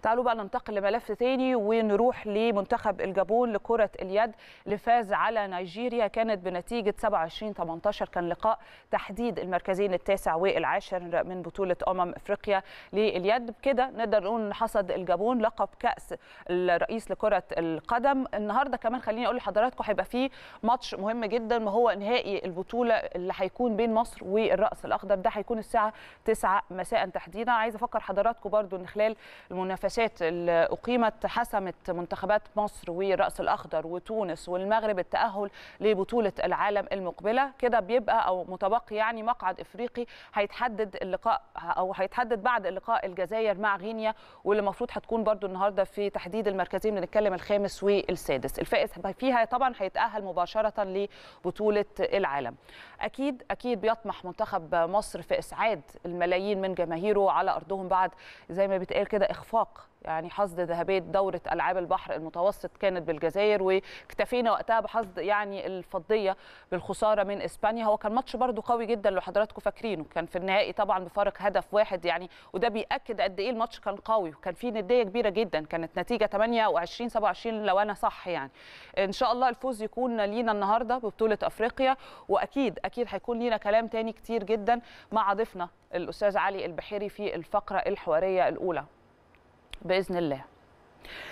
تعالوا بقى ننتقل لملف تاني ونروح لمنتخب الجابون لكرة اليد اللي فاز على نيجيريا كانت بنتيجة 27 18 كان لقاء تحديد المركزين التاسع والعاشر من بطولة أمم أفريقيا لليد بكده نقدر نقول ان حصد الجابون لقب كأس الرئيس لكرة القدم النهارده كمان خليني اقول لحضراتكم هيبقى فيه ماتش مهم جدا وهو نهائي البطولة اللي هيكون بين مصر والرأس الأخضر ده هيكون الساعة 9 مساء تحديدا عايزة افكر حضراتكم برضو ان خلال المنافسات اللي اقيمت حسمت منتخبات مصر والراس الاخضر وتونس والمغرب التاهل لبطوله العالم المقبله كده بيبقى او متبقي يعني مقعد افريقي هيتحدد اللقاء او هيتحدد بعد اللقاء الجزائر مع غينيا واللي المفروض هتكون برضو النهارده في تحديد المركزين بنتكلم الخامس والسادس الفائز فيها طبعا هيتاهل مباشره لبطوله العالم اكيد اكيد بيطمح منتخب مصر في اسعاد الملايين من جماهيره على ارضهم بعد زي ما بيتقال كده اخفاق يعني حصد ذهبيه دوره العاب البحر المتوسط كانت بالجزائر واكتفينا وقتها بحصد يعني الفضيه بالخساره من اسبانيا هو كان ماتش برده قوي جدا لو حضراتكم فاكرينه كان في النهائي طبعا بفارق هدف واحد يعني وده بياكد قد ايه الماتش كان قوي وكان فيه نديه كبيره جدا كانت نتيجه 28 27 لو انا صح يعني ان شاء الله الفوز يكون لينا النهارده ببطوله افريقيا واكيد اكيد هيكون لينا كلام تاني كتير جدا مع ضيفنا الاستاذ علي البحيري في الفقره الحواريه الاولى باذن الله